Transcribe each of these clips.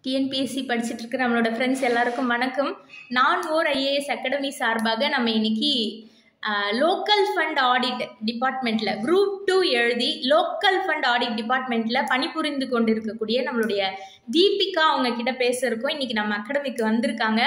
TNPSC படிச்சுட்டு இருக்கிற நம்மளோட ஃப்ரெண்ட்ஸ் எல்லாருக்கும் வணக்கம் நான் ஓர் ஐஏஎஸ் அகாடமி சார்பாக நம்ம இன்னைக்கு லோக்கல் ஃபண்ட் ஆடிட் டிபார்ட்மெண்ட்டில் குரூப் டூ எழுதி லோக்கல் ஃபண்ட் ஆடிட் டிபார்ட்மெண்ட்டில் பணிபுரிந்து கொண்டு இருக்கக்கூடிய நம்மளுடைய தீபிகா அவங்க கிட்ட பேச இருக்கோம் இன்னைக்கு நம்ம அகாடமிக்கு வந்திருக்காங்க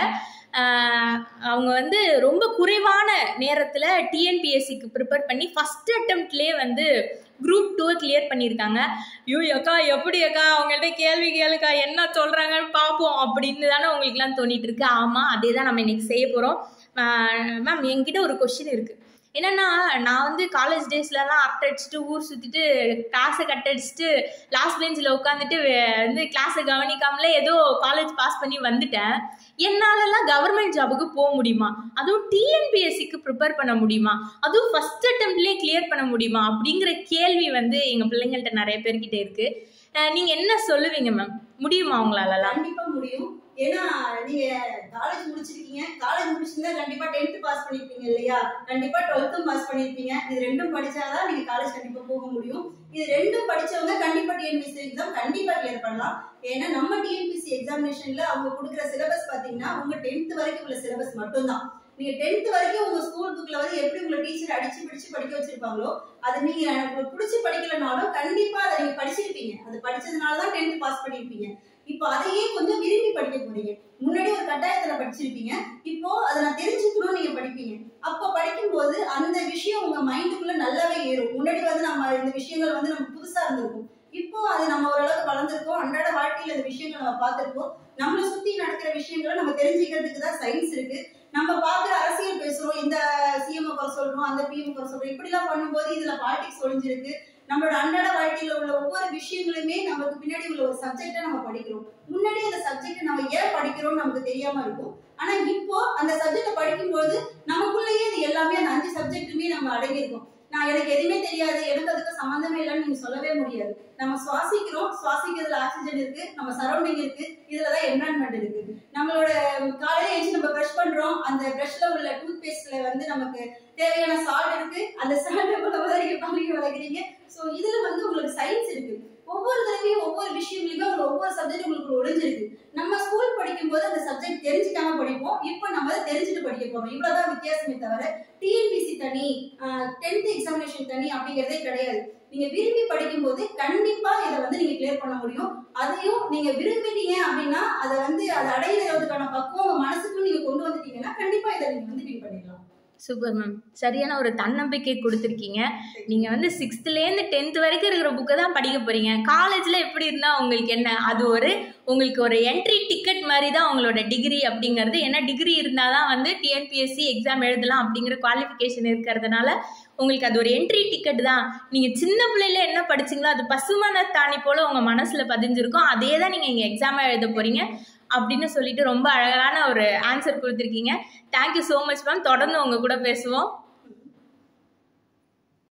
ஆஹ் அவங்க வந்து ரொம்ப குறைவான நேரத்தில் டிஎன்பிஎஸ்சிக்கு ப்ரிப்பேர் பண்ணி ஃபஸ்ட் அட்டம்ப்ட்லேயே வந்து குரூப் டூவை கிளியர் பண்ணியிருக்காங்க ஐயோ அக்கா எப்படி அக்கா அவங்கள்ட்ட கேள்வி கேளுக்கா என்ன சொல்கிறாங்கன்னு பார்ப்போம் அப்படின்னு தானே உங்களுக்குலாம் தோணிட்டு இருக்கு ஆமாம் அதே தான் நம்ம இன்னைக்கு செய்ய போகிறோம் மேம் என்கிட்ட ஒரு கொஷின் இருக்குது என்னன்னா நான் வந்து காலேஜ் டேஸ்லலாம் அரட்டை அடிச்சுட்டு ஊர் சுற்றிட்டு கிளாஸை கட் அடிச்சுட்டு லாஸ்ட் பெஞ்சில் உட்காந்துட்டு வந்து கிளாஸை கவனிக்காமலே ஏதோ காலேஜ் பாஸ் பண்ணி வந்துட்டேன் என்னாலலாம் கவர்மெண்ட் ஜாபுக்கு போக முடியுமா அதுவும் டிஎன்பிஎஸ்சிக்கு ப்ரிப்பேர் பண்ண முடியுமா அதுவும் ஃபஸ்ட் அட்டம்ப்ட்லேயே கிளியர் பண்ண முடியுமா அப்படிங்கிற கேள்வி வந்து எங்கள் பிள்ளைங்கள்ட்ட நிறைய பேர்கிட்ட இருக்குது நீங்கள் என்ன சொல்லுவீங்க மேம் முடியுமா உங்களாலலாம் கண்டிப்பா முடியும் ஏன்னா நீங்க காலேஜ் முடிச்சிருக்கீங்க காலேஜ் முடிச்சிருந்தா கண்டிப்பா டென்த் பாஸ் பண்ணிருப்பீங்க இல்லையா கண்டிப்பா டுவெல்த்தும் பாஸ் பண்ணிருப்பீங்க இது ரெண்டும் படிச்சாதான் நீங்க காலேஜ் கண்டிப்பா போக முடியும் இது ரெண்டும் படிச்சவங்க கண்டிப்பா டிஎன்பிசி எக்ஸாம் கண்டிப்பா கிளியர் பண்ணலாம் ஏன்னா நம்ம டிஎன்பிசி எக்ஸாமினேஷன்ல அவங்க கொடுக்குற சிலபஸ் பாத்தீங்கன்னா உங்க டென்த் வரைக்கும் உள்ள சிலபஸ் மட்டும்தான் நீங்க டென்த் வரைக்கும் உங்க ஸ்கூல் புக்ல வந்து எப்படி உங்களை டீச்சர் அடிச்சு பிடிச்சு படிக்க வச்சிருப்பாங்களோ அது நீங்க உங்களுக்கு பிடிச்சி படிக்கலனாலும் கண்டிப்பா அதை நீங்க படிச்சிருப்பீங்க அது படிச்சதுனால தான் டென்த் பாஸ் பண்ணிருப்பீங்க இப்போ அதையே கொஞ்சம் விரும்பி படிக்க போறீங்க முன்னாடி ஒரு கட்டாயத்துல படிச்சிருப்பீங்க இப்போ அதை நான் தெரிஞ்சுக்கணும் நீங்க படிப்பீங்க அப்ப படிக்கும்போது அந்த விஷயம் உங்க மைண்டுக்குள்ள நல்லாவே ஏறும் முன்னாடி வந்து நம்ம இந்த விஷயங்கள் வந்து நமக்கு புதுசா இருந்திருக்கும் இப்போ அது நம்ம ஓரளவுக்கு வளர்ந்துருக்கோம் அன்றாட வாழ்க்கையில இந்த விஷயங்களை நம்ம பார்த்திருக்கோம் நம்மளை சுத்தி நடக்கிற விஷயங்களை நம்ம தெரிஞ்சுக்கிறதுக்கு தான் சயின்ஸ் இருக்கு நம்ம பார்க்குற அரசியல் பேசுறோம் இந்த சிஎம் குறை சொல்றோம் அந்த பிஎம் குறை சொல்றோம் இப்படிலாம் பண்ணும்போது இதுல பாலிடிக்ஸ் ஒளிஞ்சிருக்கு நம்மளோட அன்றாட வாழ்க்கையில உள்ள ஒவ்வொரு விஷயங்களுமே நமக்கு பின்னாடி உள்ள ஒரு சப்ஜெக்டை நம்ம படிக்கிறோம் முன்னாடி அந்த சப்ஜெக்ட் நம்ம ஏன் படிக்கிறோம்னு நமக்கு தெரியாம இருக்கும் ஆனா இப்போ அந்த சப்ஜெக்டை படிக்கும்போது நமக்குள்ளேயே இது எல்லாமே அந்த அஞ்சு சப்ஜெக்ட்டுமே நம்ம அடங்கியிருக்கோம் நான் எனக்கு எதுவுமே தெரியாது எனக்கு அதுக்கு சம்மந்தமே இல்லைன்னு நீங்க சொல்லவே முடியாது நம்ம சுவாசிக்கிறோம் சுவாசிக்கிறதுல ஆக்சிஜன் இருக்கு நம்ம சரௌண்டிங் இருக்கு இதுலதான் என்வரான்மெண்ட் இருக்கு நம்மளோட காலையில எழுந்து நம்ம ப்ரஷ் பண்றோம் அந்த ப்ரஷ்ல உள்ள டூத் பேஸ்ட்ல வந்து நமக்கு தேவையான சால்ட் இருக்கு அந்த சால்ட்டை கூட வதக்கி பழகி வளர்க்குறீங்க ஸோ இதுல வந்து உங்களுக்கு சயின்ஸ் இருக்கு ஒவ்வொரு தடவையும் ஒவ்வொரு விஷயங்களுமே உங்களுக்கு ஒவ்வொரு சப்ஜெக்ட் உங்களுக்கு ஒளிஞ்சிருக்கு நம்ம ஸ்கூல் படிக்கும்போது அந்த சப்ஜெக்ட் தெரிஞ்சுக்காம படிப்போம் இப்போ நம்ம அதை தெரிஞ்சுட்டு படிக்க போறோம் இவ்வளவுதான் வித்தியாசமே தவிர டிஎன்பிசி தனி டென்த் எக்ஸாமினேஷன் தனி அப்படிங்கிறதே கிடையாது நீங்க விரும்பி படிக்கும்போது கண்டிப்பா இதை வந்து நீங்க கிளியர் பண்ண முடியும் அதையும் நீங்க விரும்பிட்டீங்க அப்படின்னா அதை வந்து அதை அடையிறதுக்கான பக்குவம் உங்க மனசுக்குள்ள நீங்க கொண்டு வந்துட்டீங்கன்னா கண்டிப்பா இதை நீங்க வந்து வின் பண்ணிடலாம் சூப்பர் மேம் சரியான ஒரு தன்னம்பிக்கை கொடுத்துருக்கீங்க நீங்கள் வந்து சிக்ஸ்த்துலேருந்து டென்த் வரைக்கும் இருக்கிற புக்கை தான் படிக்க போகிறீங்க காலேஜில் எப்படி இருந்தால் உங்களுக்கு என்ன அது ஒரு உங்களுக்கு ஒரு என்ட்ரி டிக்கெட் மாதிரி தான் உங்களோட டிகிரி அப்படிங்கிறது ஏன்னா டிகிரி இருந்தால் தான் வந்து டிஎன்பிஎஸ்சி எக்ஸாம் எழுதலாம் அப்படிங்கிற குவாலிஃபிகேஷன் இருக்கிறதுனால உங்களுக்கு அது ஒரு என்ட்ரி டிக்கெட் தான் நீங்கள் சின்ன பிள்ளையில என்ன படிச்சீங்களோ அது பசுமன தாணி போல் உங்கள் மனசில் பதிஞ்சிருக்கும் அதே தான் நீங்கள் இங்கே எக்ஸாமாக எழுத போகிறீங்க அப்படின்னு சொல்லிட்டு ரொம்ப அழகான ஒரு ஆன்சர் கொடுத்துருக்கீங்க தேங்க்யூ ஸோ மச் மேம் தொடர்ந்து உங்கள் கூட பேசுவோம்